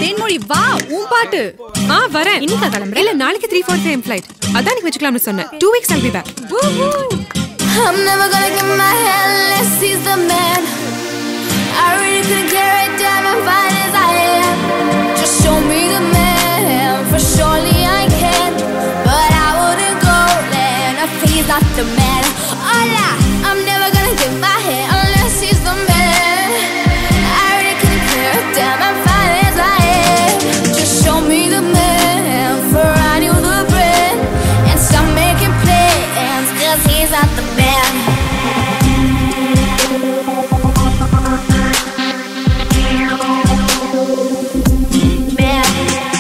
தேன்மொழி வா உன் பாட்டு ஆ வரேன் இன்னைக்கா கிளம்புற இல்ல நாளைக்கு த்ரீ ஃபார்ட்டி ஃபைவ் ஃபிளைட் அதான் நீ வச்சுக்கலாம்னு சொன்னேன் two weeks I'll be back I'm never gonna get my head unless he's the man. I really couldn't care right down as fine as I am. Just show me the man, for surely I can. But I wouldn't go there if he's not the man. Hola, I'm never gonna get my head unless he's the man. I really couldn't care right down as fine as I am. Just show me the man, for I knew the brand. And stop making plans, cause he's not the man. Man.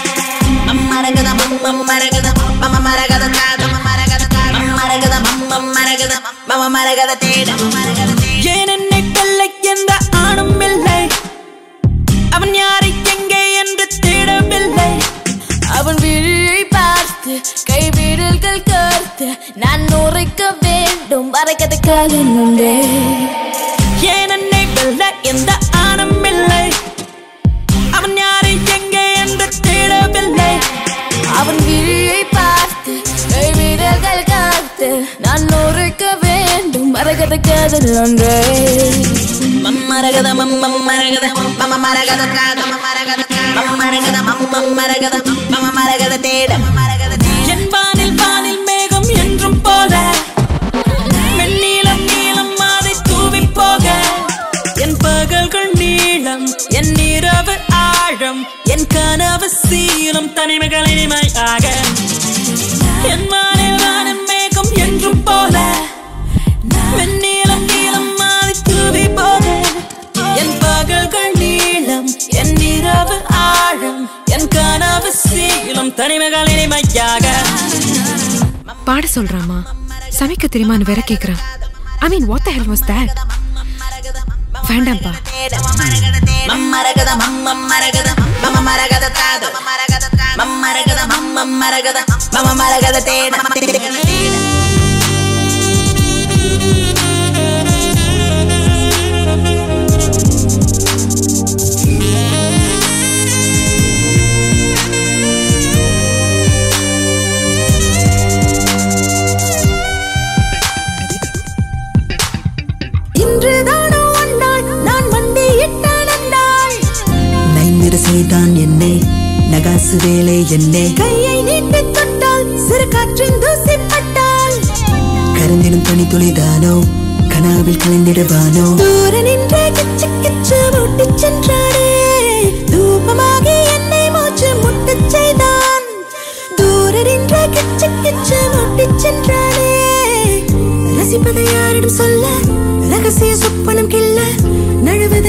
ஏன் என்னை கொல்ல எந்த ஆணும் இல்லை அவன் யாரை எங்கே என்று தேடவில்லை அவன் விழியை பார்த்து கை விரல்கள் கோர்த்து நான் உரைக்க வேண்டும் மறைக்கத காலம் உண்டே ஏன் என்னை வெல்ல எந்த ஆணும் இல்லை அவன் யாரை எங்கே என்று தேடவில்லை அவன் விழியை பார்த்து கை விரல்கள் காத்து நான் உரைக்க வேண்டும் மறைக்கத காதல் ஒன்றே மம்மரகத மம்மம் மரகத மம மரகத காத மம்மரகத மம்மம் மரகத மம மரகத தேட என் வானில் வானில் மேகம் என்றும் போல வெண்ணீளம் நீளம் அதை தூவி போக என் பகல்கள் நீளம் என் இரவு ஆழம் என் கனவு சீலம் தனிமைகள் இனிமை ஆக என் வானில் வானில் மேகம் என்றும் போல வெண்ணீளம் நீளம் மாறி தூவி போக என் பகல்கள் நீளம் என் இரவு ஆழம் என் கனவு சீலம் தனிமைகள் இனிமையாக பாட சொல்றாமா சமைக்க தெரியுமான்னு வேற கேக்குறான் I mean what the hell was that வேண்டாம்ப்பா மம்மரகத மம்மம் மரகத மம மரகத தாத மம்மரகத மம்மம் மரகத மம மரகத தேட இன்றுதானோ வந்தாள் நான் மண்டியிட்ட நன்னாள் நைந்திர செய்தான் என்னை நகாசு வேலை என்னை கையை நீட்டி தொட்டால் சிறு காற்றின் தூசி பட்டால் கருந்திடும் பனி துளிதானோ கனாவில் கலைந்திடுவானோ தூர நின்றே கிச்சு கிச்சு ஓட்டிச் சென்றானே தூபமாகி என்னை மூச்சு முட்டச் செய்தான் தூர நின்றே கிச்சு கிச்சு ஓட்டிச் சென்றானே ரசிப்பதை யாரிடம் சொல்ல ரகசிய சொப்பனம் கில்ல நழுவது